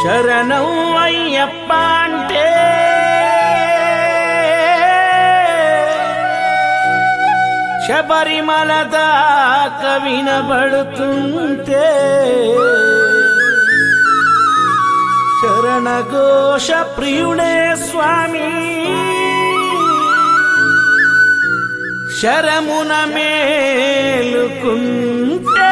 శరణం అయ్యప్ప అంటే శబరిమల దాకా వినబడుతుంటే శరణఘోష ప్రియుడే స్వామి శరమున మేలుకుంటే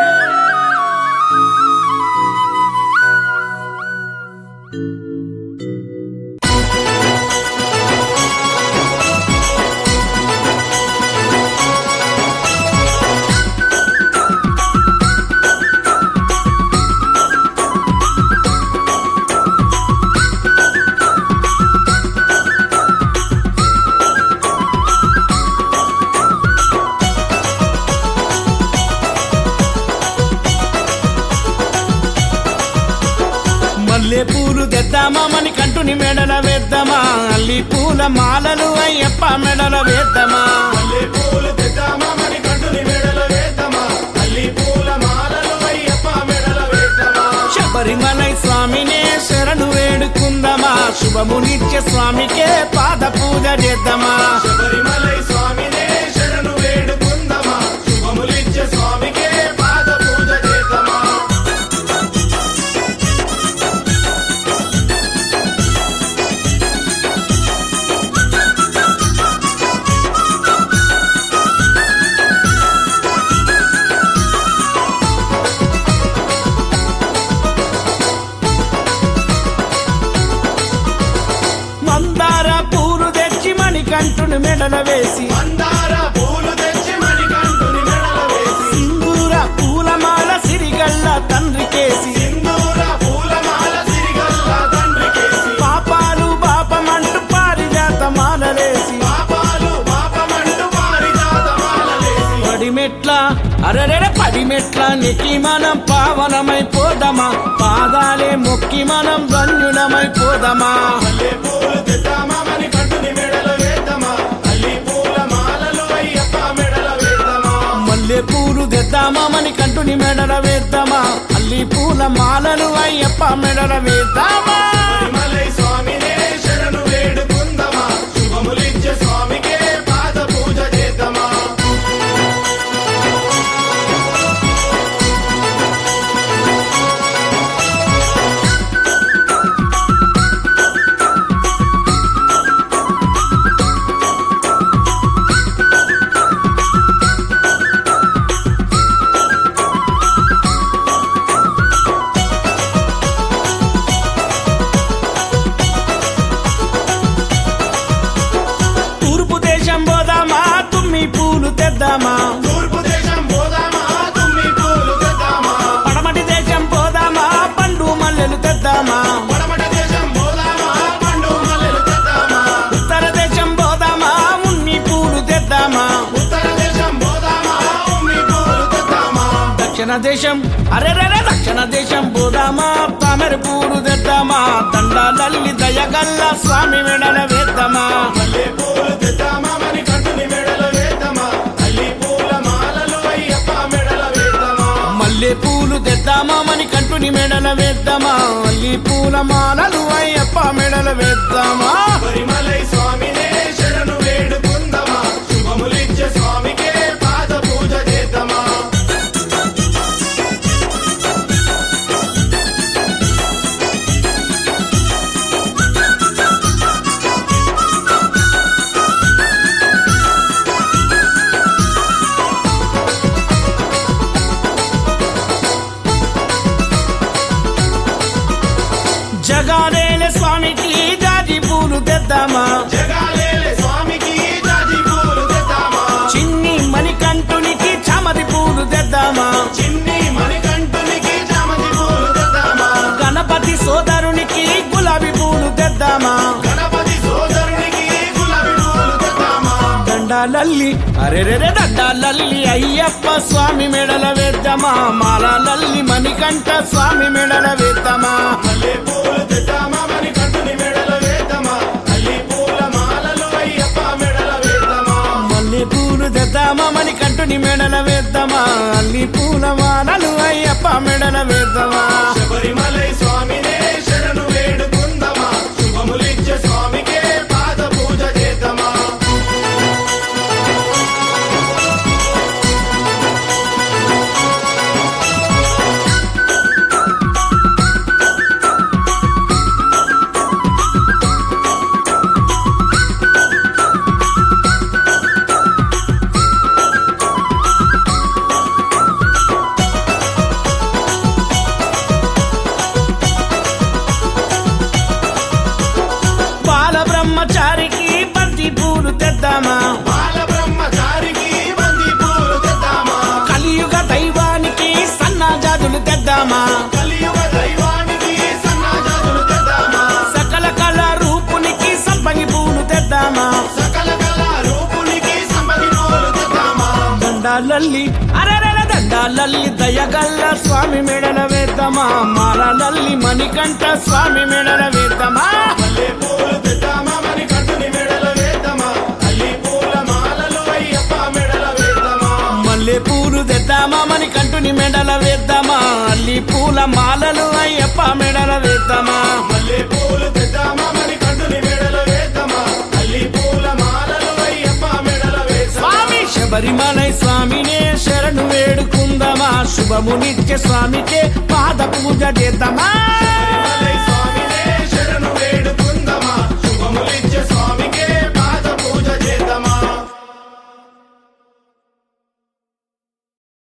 మల్లె పూలు తెద్దామా మని కంటుని మెడల వేద్దామా అల్లి పూల మాలలు అయ్యప్ప మెడల వేద్దామా మల్లె పూలు తెద్దామా మణి కంటుని మెడల వేద్దామా అల్లి పూల మాలలు అయ్యప్ప మెడల వేద్దామా శబరిమలై స్వామినే శరణు వేడుకుందామా శుభమునిత్య స్వామికే పాద పూజ చేద్దామా శబరిమలై స్వామినే శరణు వేడుకుందామా శుభములిచ్చే స్వామికే పాద పూజ చేద్దామా మందార పూలు తెచ్చి మణి కంటుని మెడల వేసి మందార పూలు తెచ్చి మణి కంటుని మెడల వేసి సింధూర పూలమాల సిరిగల్ల తండ్రికేసి సింధూర పూలమాల సిరిగల్ల తండ్రికేసి పాపాలు పాపమంటూ పారిజాత మాలలేసి పాపాలు పాపమంటూ పారిజాత మాలలేసి పడిమెట్ల అరరెడ పడిమెట్ల నెక్కి మనం పావనమైపోదామా పాదాలే మొక్కి మనం ధన్యులమైపోదామా మల్లె పూలు తెద్దామా మణి కంటుని మెడల వేద్దామా అల్లి పూల మాలలు అయ్యప్ప మెడల వేద్దామా మల్లె పూలు తెద్దామా మని కంటుని మెడల వేద్దామా అల్లి పూల మాలలు అయ్యప్ప మెడల వేద్దామా తిరుమలై స్వామినే శరణు వేడుకుందామా శుభములిచ్చే స్వామికే పాద పూజ చేద్దామా తూర్పు దేశం పోదామా తుమ్మి పూలు తెద్దామా తూర్పు దేశం పోదామా తుమ్మి పూలు తెద్దామా పడమటి దేశం పోదామా పండు మల్లెలు తెద్దామా పడమట దేశం పోదామా పండు మల్లెలు తెద్దామా ఉత్తర దేశం పోదామా మున్ని పూలు తెద్దామా ఉత్తర దేశం పోదామా ఉమ్మి పూలు తెద్దామా దక్షిణ దేశం అరెరెర దక్షిణ దేశం పోదామా తామెర పూలు తెద్దామా దండాలల్లి దయగల్ల స్వామి మెడల వేద్దామా మల్లె పూలు తెద్దామా మని కంటుని మెడల వేద్దామా అల్లి పూల మాలలు అయ్యప్ప మెడల వేద్దామా మల్లె పూలు తెద్దామా మని కంటుని మెడల వేద్దామా అల్లి పూల మాలలు అయ్యప్ప మెడల వేద్దామా పరిమలై స్వామినే శరణు వేడుకుందామా శుభములిచ్చే స్వామికే పాద పూజ చేద్దామా జగాలేల స్వామికి జాజి పూలు తెద్దామా జగాలేలే స్వామికి జాజి పూలు తెద్దామా చిన్ని మణికంఠునికి చమది పూలు తెద్దామా చిన్ని మణికంఠునికి చామంతి పూలు తెద్దామా గణపతి సోదరునికి గులాబీ పూలు తెద్దామా గణపతి సోదరునికి గులాబీ పూలు తెద్దామా దండాలల్లి అరెరెరె దండాలల్లి అయ్యప్ప స్వామి మెడల వేద్దామా మాలలల్లి మణికంఠ స్వామి మెడల వేద్దామా మల్లె పూలు తెద్దామా మణికంఠుని మెడల వేద్దామా అల్లి పూల మాలలు అయ్యప్ప మెడల వేద్దామా మల్లె పూలు తెద్దామా మణికంఠుని మెడల వేద్దామా అల్లి పూల మాలలు అయ్యప్ప మెడల వేద్దామా శబరిమలై స్వామినే తెద్దామా బాల బ్రహ్మచారికి బంది పూలు తెద్దామా కలియుగ దైవానికి సన్నాజాదులు తెద్దామా కలియుగ దైవానికి సన్నాజాతులు తెద్దామా సకల కళ రూపునికి సంపంగి పూలు తెద్దామా సకల కళ రూపునికి సంపది పూలు తెద్దామా దండాలల్లి అరరర దండాలల్లి దయగల్ల స్వామి మెడల వేద్దామా మాలలల్లి మణికంఠ స్వామి మెడల వేద్దామా మల్లె పూలు తెద్దామా మని కంటుని మెడల వేద్దామా అల్లి పూల మాలలు అయ్యప్ప మెడల వేద్దామా మల్లె పూలు తెద్దామా మని కంటుని మెడల వేద్దామా అల్లి పూల మాలలు అయ్యప్ప మెడల వేద్దామా మల్లె పూలు తెద్దామా మని కంటుని మెడల వేద్దామా అల్లి పూల మాలలు అయ్యప్ప మెడల వేద్దామా స్వామి శబరిమలై స్వామినే శరణు వేడుకుందామా శుభము నిత్య స్వామికే పాద పూజ చేద్దామా మల్లె